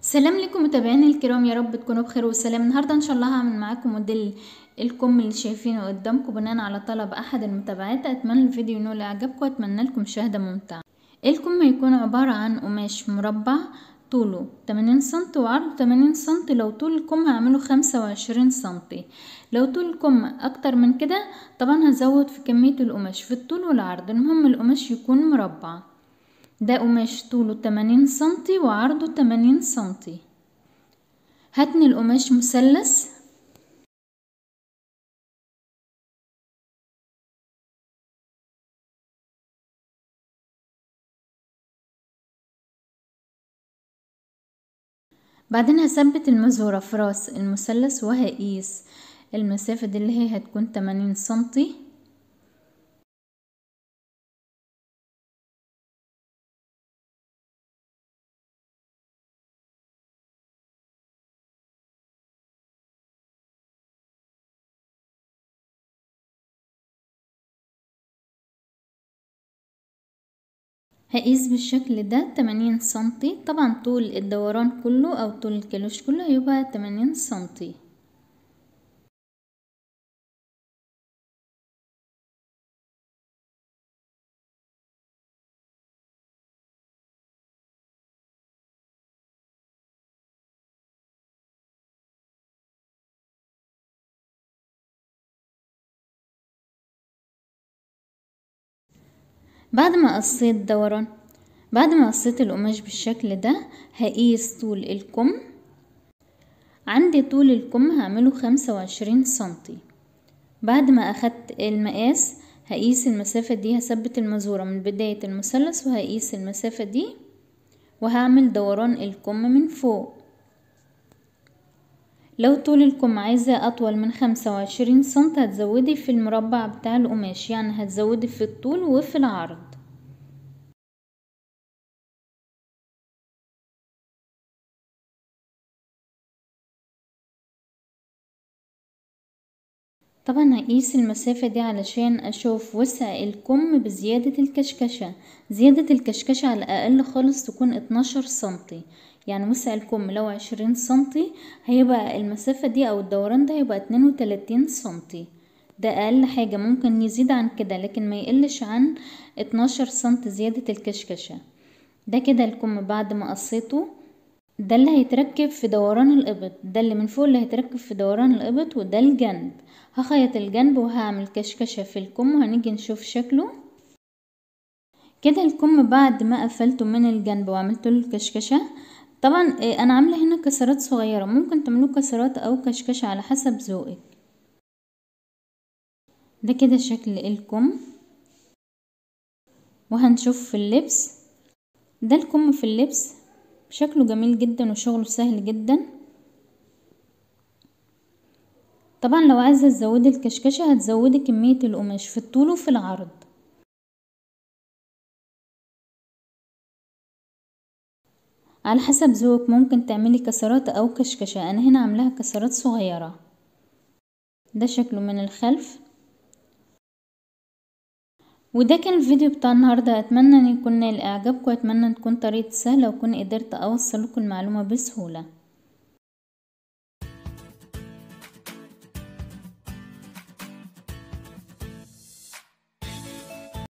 سلام لكم متابعيني الكرام يا رب تكونوا بخير وسلام النهارده ان شاء الله هعمل معاكم موديل الكم اللي شايفينه قدامكم بناء على طلب احد المتابعات اتمنى الفيديو ينول اعجابكم واتمنى لكم مشاهده ممتعه الكم هيكون عباره عن قماش مربع طوله 80 سم وعرضه 80 سم لو طول الكم هعمله 25 سم لو طول الكم اكتر من كده طبعا هزود في كميه القماش في الطول والعرض المهم القماش يكون مربع ده قماش طوله 80 سنتي وعرضه 80 سنتي هتني القماش مثلث بعدين هثبت المزورة في راس المثلث وهقيس المسافة دي اللي هي هتكون 80 سنتي هقيس بالشكل ده 80 سنتي طبعا طول الدوران كله او طول الكلوش كله هيبقى 80 سنتي بعد ما قصيت دوران بعد ما قصيت القماش بالشكل ده هقيس طول الكم عندي طول الكم هعمله خمسة وعشرين سنتي بعد ما اخدت المقاس هقيس المسافة دي هثبت المزورة من بداية المثلث وهقيس المسافة دي وهعمل دوران الكم من فوق لو طول الكم عايزة أطول من خمسة وعشرين سنت هتزودي في المربع بتاع القماش يعني هتزودي في الطول وفي العرض طبعا هقيس المسافة دي علشان أشوف وسع الكم بزيادة الكشكشة زيادة الكشكشة على الأقل خالص تكون اتناشر سنتي يعني وسع الكم لو عشرين سنتي هيبقى المسافة دي أو الدوران ده هيبقى اتنين وتلاتين سنتي ده أقل حاجة ممكن يزيد عن كده لكن ما يقلش عن اتناشر سنت زيادة الكشكشة ده كده الكم بعد ما قصيته ده اللي هيتركب في دوران الإبط ده اللي من فوق اللي هيتركب في دوران الإبط وده الجنب هخيط الجنب وهعمل كشكشة في الكم وهنيجي نشوف شكله كده الكم بعد ما قفلته من الجنب وعملت له الكشكشة طبعا انا عاملة هنا كسرات صغيرة ممكن تعملوه كسرات او كشكشة على حسب ذوقك ده كده شكل الكم وهنشوف في اللبس ده الكم في اللبس شكله جميل جدا وشغله سهل جدا طبعا لو عايزة تزودي الكشكشة هتزودي كمية القماش في الطول وفي العرض على حسب ذوقك ممكن تعملي كسرات او كشكشة انا هنا عاملاها كسرات صغيرة ده شكله من الخلف وده كان الفيديو بتاع النهاردة اتمنى ان يكون نال اعجابكم واتمنى ان تكون طريقة سهلة واكون قدرت اوصل لكم المعلومة بسهولة